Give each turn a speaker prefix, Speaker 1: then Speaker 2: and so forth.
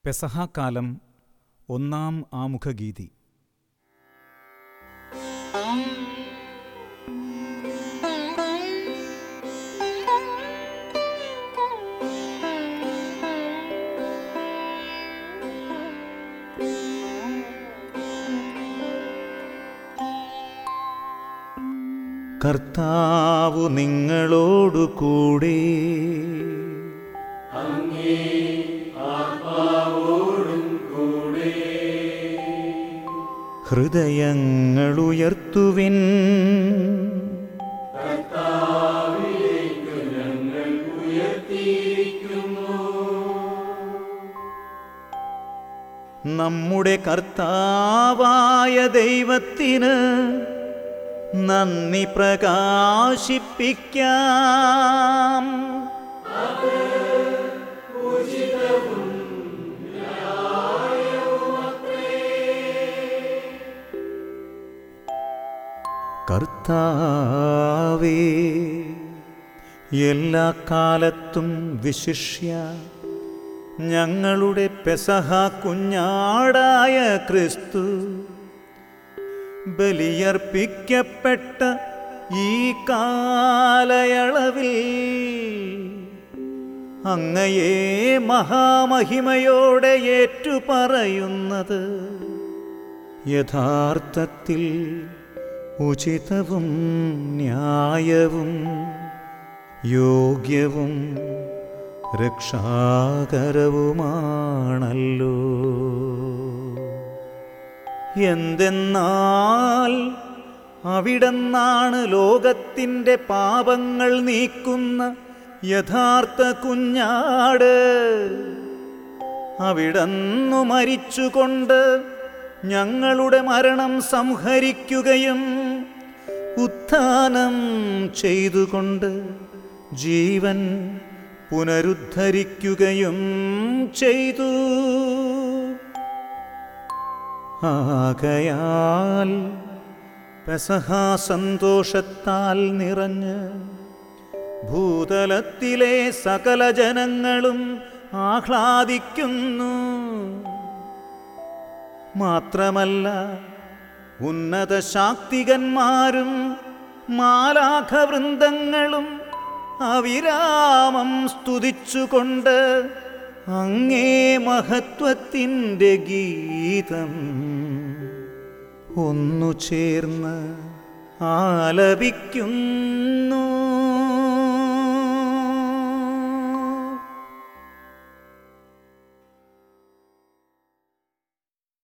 Speaker 1: പെസഹാക്കാലം ഒന്നാം ആമുഖഗീതി കർത്താവു നിങ്ങളോടു കൂടെ ഹൃദയങ്ങളുയർത്തുവിൻ നമ്മുടെ കർത്താവായ ദൈവത്തിന് നന്ദി പ്രകാശിപ്പിക്കാം കർത്താവേ എല്ലാ കാലത്തും വിശിഷ്യ ഞങ്ങളുടെ പെസഹ കുഞ്ഞാടായ ക്രിസ്തു ബലിയർപ്പിക്കപ്പെട്ട ഈ കാലയളവിൽ അങ്ങയെ മഹാമഹിമയോടെ ഏറ്റുപറയുന്നത് യഥാർത്ഥത്തിൽ ഉചിതവും ന്യായവും യോഗ്യവും രക്ഷാകരവുമാണല്ലോ എന്തെന്നാൽ അവിടെന്നാണ് ലോകത്തിൻ്റെ പാപങ്ങൾ നീക്കുന്ന യഥാർത്ഥ കുഞ്ഞാട് അവിടന്നു മരിച്ചുകൊണ്ട് ഞങ്ങളുടെ മരണം സംഹരിക്കുകയും ഉത്ഥാനം ചെയ്തുകൊണ്ട് ജീവൻ പുനരുദ്ധരിക്കുകയും ചെയ്തു ആകയാൽ പെസഹാ സന്തോഷത്താൽ നിറഞ്ഞ് ഭൂതലത്തിലെ സകല ജനങ്ങളും ആഹ്ലാദിക്കുന്നു മാത്രമല്ല ഉന്നത ശാക്തികന്മാരും മാലാഖവൃന്ദങ്ങളും അവിരാമം സ്തുതിച്ചുകൊണ്ട് അങ്ങേ മഹത്വത്തിൻ്റെ ഗീതം ഒന്നു ചേർന്ന് ആലപിക്കുന്നു